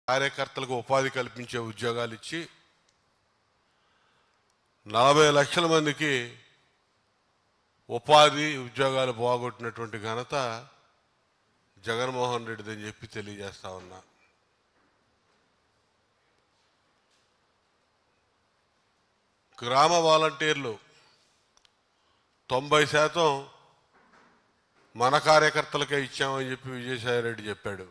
కార్యకర్తలకు ఉపాధి కల్పించే ఉద్యోగాలు ఇచ్చి నలభై లక్షల మందికి ఉపాధి ఉద్యోగాలు బాగొట్టినటువంటి ఘనత జగన్మోహన్ రెడ్డిదని చెప్పి తెలియజేస్తా ఉన్నా గ్రామ వాలంటీర్లు తొంభై శాతం మన కార్యకర్తలకే ఇచ్చామని చెప్పి విజయసాయిరెడ్డి చెప్పాడు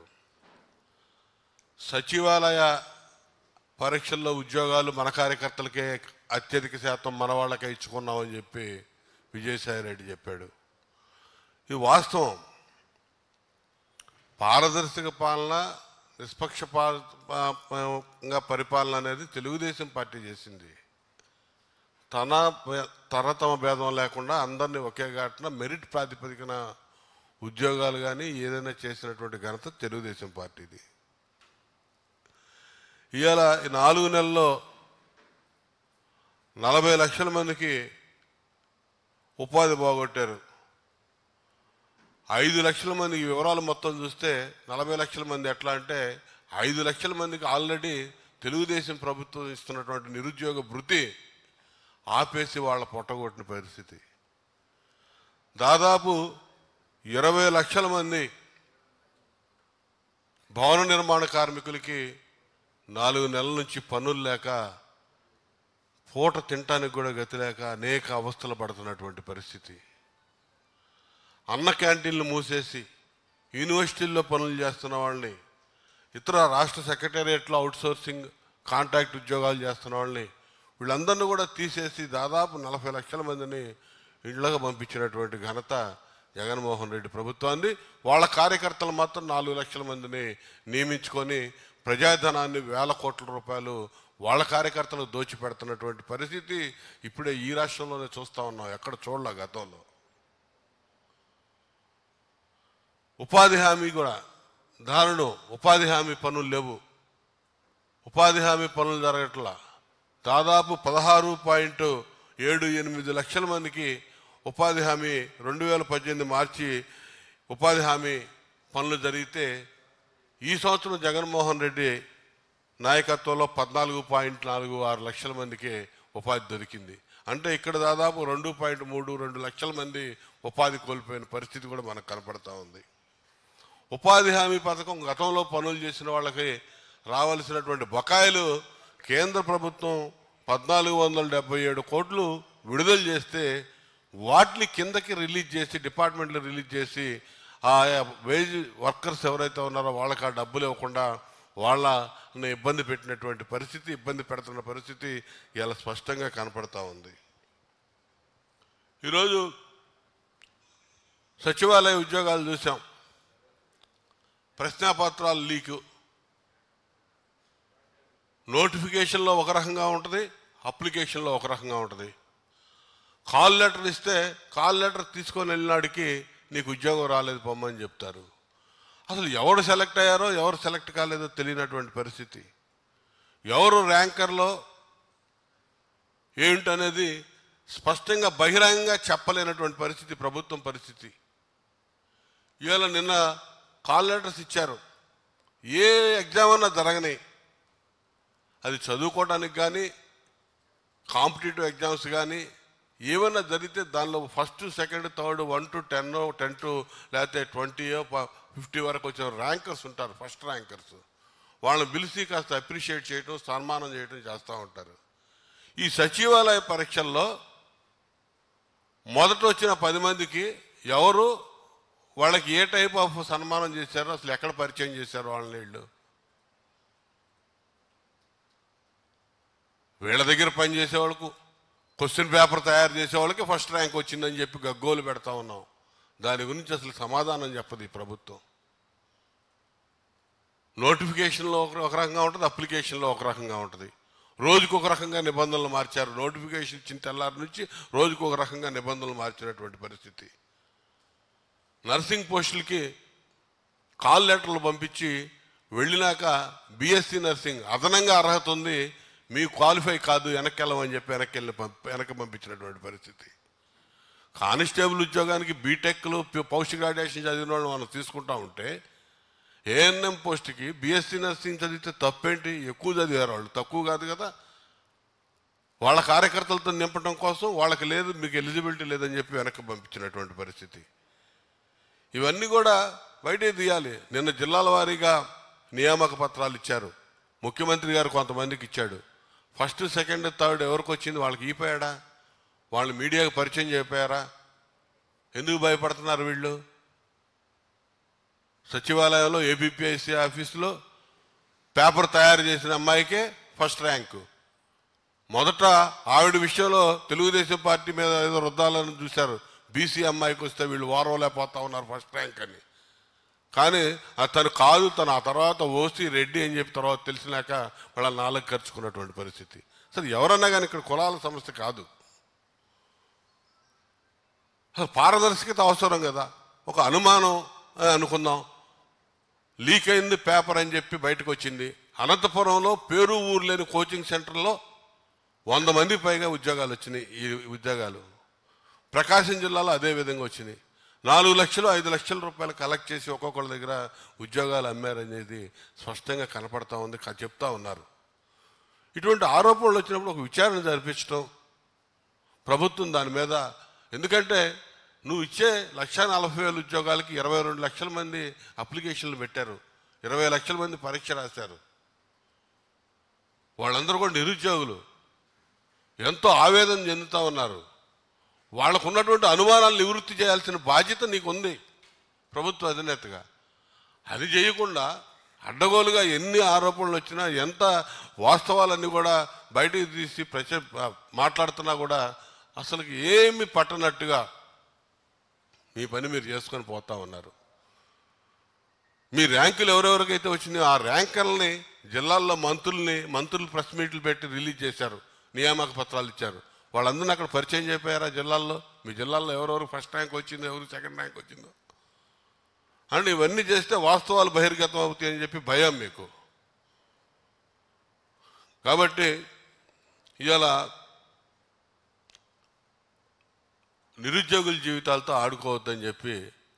సచివాలయ పరీక్షల్లో ఉద్యోగాలు మన కార్యకర్తలకే అత్యధిక శాతం మన వాళ్ళకే ఇచ్చుకున్నామని చెప్పి విజయసాయిరెడ్డి చెప్పాడు ఇది వాస్తవం పారదర్శక పాలన నిష్పక్షపాతంగా పరిపాలన అనేది తెలుగుదేశం పార్టీ చేసింది తన తరతమ భేదం లేకుండా అందరినీ ఒకే ఘటన మెరిట్ ప్రాతిపదికన ఉద్యోగాలు కానీ ఏదైనా చేసినటువంటి ఘనత తెలుగుదేశం పార్టీది ఇవాళ ఈ నాలుగు నెలల్లో నలభై లక్షల మందికి ఉపాధి బాగొట్టారు ఐదు లక్షల మందికి వివరాలు మొత్తం చూస్తే నలభై లక్షల మంది ఎట్లా అంటే ఐదు లక్షల మందికి ఆల్రెడీ తెలుగుదేశం ప్రభుత్వం ఇస్తున్నటువంటి నిరుద్యోగ భృతి ఆపేసి వాళ్ళ పొట్టగొట్టిన పరిస్థితి దాదాపు ఇరవై లక్షల మంది భవన నిర్మాణ కార్మికులకి నాలుగు నెలల నుంచి పనులు లేక పూట తినటానికి కూడా గతి లేక అనేక అవస్థలు పడుతున్నటువంటి పరిస్థితి అన్న క్యాంటీన్లు మూసేసి యూనివర్సిటీల్లో పనులు చేస్తున్న వాళ్ళని ఇతర రాష్ట్ర సెక్రటేరియట్లో అవుట్సోర్సింగ్ కాంట్రాక్ట్ ఉద్యోగాలు చేస్తున్న వాళ్ళని వీళ్ళందరినీ కూడా తీసేసి దాదాపు నలభై లక్షల మందిని ఇళ్లకు పంపించినటువంటి ఘనత జగన్మోహన్ రెడ్డి ప్రభుత్వాన్ని వాళ్ళ కార్యకర్తలు మాత్రం నాలుగు లక్షల మందిని నియమించుకొని ప్రజాధనాన్ని వేల కోట్ల రూపాయలు వాళ్ళ కార్యకర్తలకు దోచిపెడుతున్నటువంటి పరిస్థితి ఇప్పుడే ఈ రాష్ట్రంలోనే చూస్తా ఉన్నాం ఎక్కడ చూడలే గతంలో ఉపాధి హామీ కూడా దారుణం ఉపాధి హామీ పనులు లేవు ఉపాధి హామీ పనులు జరగట్లా దాదాపు పదహారు పాయింట్ ఏడు ఎనిమిది లక్షల మందికి ఉపాధి హామీ రెండు వేల పద్దెనిమిది మార్చి ఉపాధి హామీ పనులు జరిగితే ఈ సంవత్సరం జగన్మోహన్ రెడ్డి నాయకత్వంలో పద్నాలుగు పాయింట్ నాలుగు ఆరు లక్షల మందికి ఉపాధి దొరికింది అంటే ఇక్కడ దాదాపు రెండు పాయింట్ మూడు రెండు లక్షల మంది ఉపాధి కోల్పోయిన పరిస్థితి కూడా మనకు కనపడతా ఉంది ఉపాధి హామీ పథకం గతంలో పనులు చేసిన వాళ్ళకి రావాల్సినటువంటి బకాయిలు కేంద్ర ప్రభుత్వం పద్నాలుగు వందల డెబ్బై ఏడు కోట్లు విడుదల చేస్తే వాటిని కిందకి రిలీజ్ చేసి డిపార్ట్మెంట్లు రిలీజ్ చేసి ఆ వేజ్ వర్కర్స్ ఎవరైతే ఉన్నారో వాళ్ళకి ఆ డబ్బులు ఇవ్వకుండా వాళ్ళని ఇబ్బంది పెట్టినటువంటి పరిస్థితి ఇబ్బంది పెడుతున్న పరిస్థితి ఇలా స్పష్టంగా కనపడతా ఉంది ఈరోజు సచివాలయ ఉద్యోగాలు చూసాం ప్రశ్నాపత్రాలు లీకు నోటిఫికేషన్లో ఒక రకంగా ఉంటుంది అప్లికేషన్లో ఒక రకంగా ఉంటుంది కాల్ లెటర్ ఇస్తే కాల్ లెటర్ తీసుకొని వెళ్ళినాడికి నీకు ఉద్యోగం రాలేదు పొమ్మని చెప్తారు అసలు ఎవరు సెలెక్ట్ అయ్యారో ఎవరు సెలెక్ట్ కాలేదో తెలియనటువంటి పరిస్థితి ఎవరు ర్యాంకర్లో ఏంటనేది స్పష్టంగా బహిరంగంగా చెప్పలేనటువంటి పరిస్థితి ప్రభుత్వం పరిస్థితి ఇవాళ నిన్న కాల్ లెటర్స్ ఇచ్చారు ఏ ఎగ్జామ్ అన్నా జరగని అది చదువుకోవడానికి కానీ కాంపిటేటివ్ ఎగ్జామ్స్ కానీ ఏమైనా జరిగితే దానిలో first second third one to ten ten to లేకపోతే ట్వంటీ ఫిఫ్టీ వరకు వచ్చిన ర్యాంకర్స్ ఉంటారు ఫస్ట్ ర్యాంకర్స్ వాళ్ళని పిలిచి కాస్త అప్రిషియేట్ చేయటం సన్మానం చేయటం చేస్తూ ఉంటారు ఈ సచివాలయ పరీక్షల్లో మొదట వచ్చిన పది మందికి ఎవరు వాళ్ళకి ఏ టైప్ ఆఫ్ సన్మానం చేశారో అసలు ఎక్కడ పరిచయం చేశారు వాళ్ళని వీళ్ళు వీళ్ళ దగ్గర పనిచేసే వాళ్ళకు క్వశ్చన్ పేపర్ తయారు చేసే వాళ్ళకి ఫస్ట్ ర్యాంక్ వచ్చిందని చెప్పి గగ్గోలు పెడతా ఉన్నాం దాని గురించి అసలు సమాధానం చెప్పదు ఈ ప్రభుత్వం నోటిఫికేషన్లో ఒక ఒక రకంగా ఉంటుంది అప్లికేషన్లో ఒక రకంగా ఉంటుంది రోజుకు ఒక రకంగా నిబంధనలు మార్చారు నోటిఫికేషన్ ఇచ్చిన తెల్లారి నుంచి రోజుకు ఒక రకంగా నిబంధనలు మార్చినటువంటి పరిస్థితి నర్సింగ్ పోస్టులకి కాల్ లెటర్లు పంపించి వెళ్ళినాక బీఎస్సీ నర్సింగ్ అదనంగా అర్హత ఉంది మీ క్వాలిఫై కాదు వెనక్కి వెళ్ళమని చెప్పి వెనక్కి వెళ్ళి పంప వెనక్కి పంపించినటువంటి పరిస్థితి కానిస్టేబుల్ ఉద్యోగానికి బీటెక్లు పౌస్ట్ గ్రాడ్యుయేషన్ చదివిన వాళ్ళు మనం తీసుకుంటా ఉంటే ఏఎన్ఎం పోస్ట్కి బీఎస్సీ నర్సింగ్ చదివితే తప్పేంటి ఎక్కువ చదివారు వాళ్ళు తక్కువ కాదు కదా వాళ్ళ కార్యకర్తలతో నింపడం కోసం వాళ్ళకి లేదు మీకు ఎలిజిబిలిటీ లేదని చెప్పి వెనక్కి పంపించినటువంటి పరిస్థితి ఇవన్నీ కూడా బయటే తీయాలి నిన్న జిల్లాల వారీగా నియామక పత్రాలు ఇచ్చారు ముఖ్యమంత్రి గారు కొంతమందికి ఇచ్చాడు ఫస్ట్ సెకండ్ థర్డ్ ఎవరికి వచ్చింది వాళ్ళకి ఈపోయాడా వాళ్ళు మీడియాకు పరిచయం చేయపోయారా ఎందుకు భయపడుతున్నారు వీళ్ళు సచివాలయంలో ఏబిపిఐసి ఆఫీసులో పేపర్ తయారు చేసిన అమ్మాయికే ఫస్ట్ ర్యాంకు మొదట ఆవిడ విషయంలో తెలుగుదేశం పార్టీ మీద ఏదో రుద్దాలని చూశారు బీసీ అమ్మాయికి వస్తే వీళ్ళు వారవలేకపోతా ఉన్నారు ఫస్ట్ ర్యాంక్ అని కానీ అది తను కాదు తను ఆ తర్వాత ఓసీ రెడ్డి అని చెప్పి తర్వాత తెలిసినాక వాళ్ళ నాలుగు ఖర్చుకున్నటువంటి పరిస్థితి సరే ఎవరన్నా కానీ ఇక్కడ కులాల సమస్య కాదు అసలు పారదర్శకత అవసరం కదా ఒక అనుమానం అని అనుకుందాం లీక్ అయింది పేపర్ అని చెప్పి బయటకు వచ్చింది అనంతపురంలో పేరు ఊరు లేని కోచింగ్ సెంటర్లో వంద మంది పైగా ఉద్యోగాలు వచ్చినాయి ఈ ఉద్యోగాలు ప్రకాశం జిల్లాలో అదే విధంగా వచ్చినాయి నాలుగు లక్షలు ఐదు లక్షల రూపాయలు కలెక్ట్ చేసి ఒక్కొక్కళ్ళ దగ్గర ఉద్యోగాలు అమ్మారనేది స్పష్టంగా కనపడతా ఉంది క- చెప్తా ఉన్నారు ఇటువంటి ఆరోపణలు వచ్చినప్పుడు ఒక విచారణ జరిపించడం ప్రభుత్వం దాని మీద ఎందుకంటే నువ్వు ఇచ్చే లక్ష నలభై వేల ఉద్యోగాలకి ఇరవై రెండు లక్షల మంది అప్లికేషన్లు పెట్టారు ఇరవై లక్షల మంది పరీక్ష రాశారు వాళ్ళందరూ కూడా నిరుద్యోగులు ఎంతో ఆవేదన చెందుతా ఉన్నారు వాళ్ళకు ఉన్నటువంటి అనుమానాలు నివృత్తి చేయాల్సిన బాధ్యత నీకుంది ప్రభుత్వ అధినేతగా అది చేయకుండా అడ్డగోలుగా ఎన్ని ఆరోపణలు వచ్చినా ఎంత వాస్తవాలన్నీ కూడా బయటికి తీసి ప్రచ మాట్లాడుతున్నా కూడా అసలుకి ఏమి పట్టనట్టుగా మీ పని మీరు చేసుకొని పోతా ఉన్నారు మీ ర్యాంకులు ఎవరెవరికైతే వచ్చినాయో ఆ ర్యాంకర్లని జిల్లాల్లో మంత్రుల్ని మంత్రులు ప్రెస్ మీట్లు పెట్టి రిలీజ్ చేశారు నియామక పత్రాలు ఇచ్చారు వాళ్ళందరినీ అక్కడ పరిచయం చెప్పారా జిల్లాల్లో మీ జిల్లాల్లో ఎవరెవరు ఫస్ట్ ర్యాంక్ వచ్చిందో ఎవరు సెకండ్ ర్యాంక్ వచ్చిందో అండ్ ఇవన్నీ చేస్తే వాస్తవాలు బహిర్గతం అవుతాయి అని చెప్పి భయం మీకు కాబట్టి ఇవాళ నిరుద్యోగుల జీవితాలతో ఆడుకోవద్దని చెప్పి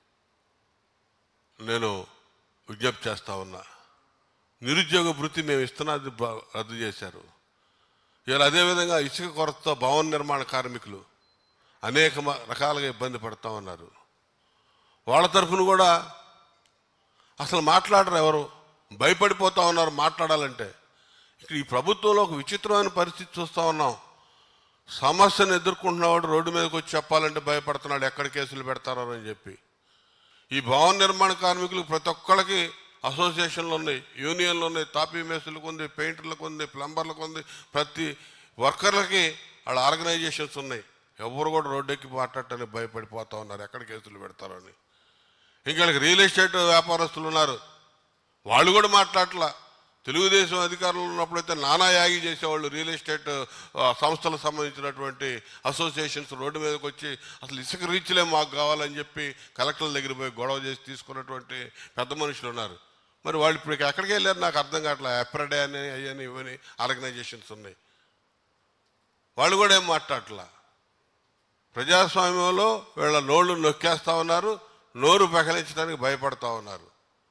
నేను విజ్ఞప్తి చేస్తా ఉన్నా నిరుద్యోగ వృత్తి మేము ఇస్తున్నది బ- రద్దు చేశారు ఇవాళ అదేవిధంగా ఇసుక కొరతతో భవన నిర్మాణ కార్మికులు అనేక మ- రకాలుగా ఇబ్బంది పడతా ఉన్నారు వాళ్ళ తరఫున కూడా అసలు మాట్లాడరు ఎవరు భయపడిపోతా ఉన్నారు మాట్లాడాలంటే ఇక్కడ ఈ ప్రభుత్వంలో ఒక విచిత్రమైన పరిస్థితి చూస్తా ఉన్నాం సమస్యను ఎదుర్కొంటున్నవాడు రోడ్డు మీదకి వచ్చి చెప్పాలంటే భయపడుతున్నాడు ఎక్కడ కేసులు పెడతారో అని చెప్పి ఈ భవన నిర్మాణ కార్మికులకు ప్రతి ఒక్కళ్ళకి అసోసియేషన్లు ఉన్నాయి యూనియన్లు ఉన్నాయి తాపీ మేసులకు ఉంది పెయింటర్లకు ఉంది ప్లంబర్లకు ఉంది ప్రతి వర్కర్లకి వాళ్ళ ఆర్గనైజేషన్స్ ఉన్నాయి ఎవరు కూడా రోడ్డెక్కి మాట్లాడటానికి భయపడిపోతా ఉన్నారు ఎక్కడ కేసులు పెడతారో అని ఇంకా రియల్ ఎస్టేట్ వ్యాపారస్తులు ఉన్నారు వాళ్ళు కూడా మాట్లాడట్లా తెలుగుదేశం అధికారంలో ఉన్నప్పుడైతే నానా యాగి చేసేవాళ్ళు రియల్ ఎస్టేట్ ఆ, సంస్థలకు సంబంధించినటువంటి అసోసియేషన్స్ రోడ్డు మీదకి వచ్చి అసలు ఇసుక రీచ్లే మాకు కావాలని చెప్పి కలెక్టర్ల దగ్గర పోయి గొడవ చేసి తీసుకున్నటువంటి పెద్ద మనుషులు ఉన్నారు మరి వాళ్ళు ఇప్పుడు ఎక్కడికి వెళ్ళారు నాకు అర్థం కావట్లే ఎప్రడే అని అయ్యని ఇవని ఆర్గనైజేషన్స్ ఉన్నాయి వాళ్ళు కూడా ఏం మాట్లాడట్లా ప్రజాస్వామ్యంలో వీళ్ళ నోళ్ళు నొక్కేస్తా ఉన్నారు నోరు పెకలించడానికి భయపడతా ఉన్నారు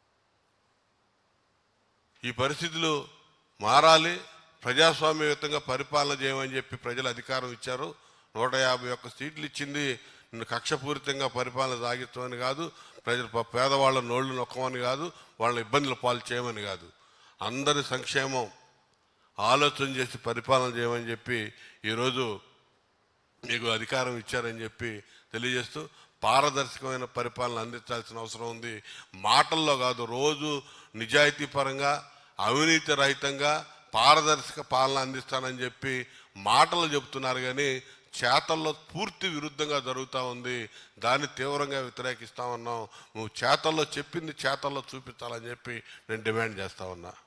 ఈ పరిస్థితులు మారాలి ప్రజాస్వామ్యయుతంగా పరిపాలన చేయమని చెప్పి ప్రజలు అధికారం ఇచ్చారు నూట యాభై ఒక్క సీట్లు ఇచ్చింది నిన్ను కక్షపూరితంగా పరిపాలన సాగించమని కాదు ప్రజలు ప- పేదవాళ్ళ నోళ్లు నొక్కమని కాదు వాళ్ళని ఇబ్బందుల పాలు చేయమని కాదు అందరి సంక్షేమం ఆలోచన చేసి పరిపాలన చేయమని చెప్పి ఈరోజు మీకు అధికారం ఇచ్చారని చెప్పి తెలియజేస్తూ పారదర్శకమైన పరిపాలన అందించాల్సిన అవసరం ఉంది మాటల్లో కాదు రోజు నిజాయితీ పరంగా అవినీతి రహితంగా పారదర్శక పాలన అందిస్తానని చెప్పి మాటలు చెబుతున్నారు కానీ చేతల్లో పూర్తి విరుద్ధంగా జరుగుతూ ఉంది దాన్ని తీవ్రంగా వ్యతిరేకిస్తా ఉన్నాం నువ్వు చేతల్లో చెప్పింది చేతల్లో చూపించాలని చెప్పి నేను డిమాండ్ చేస్తా ఉన్నా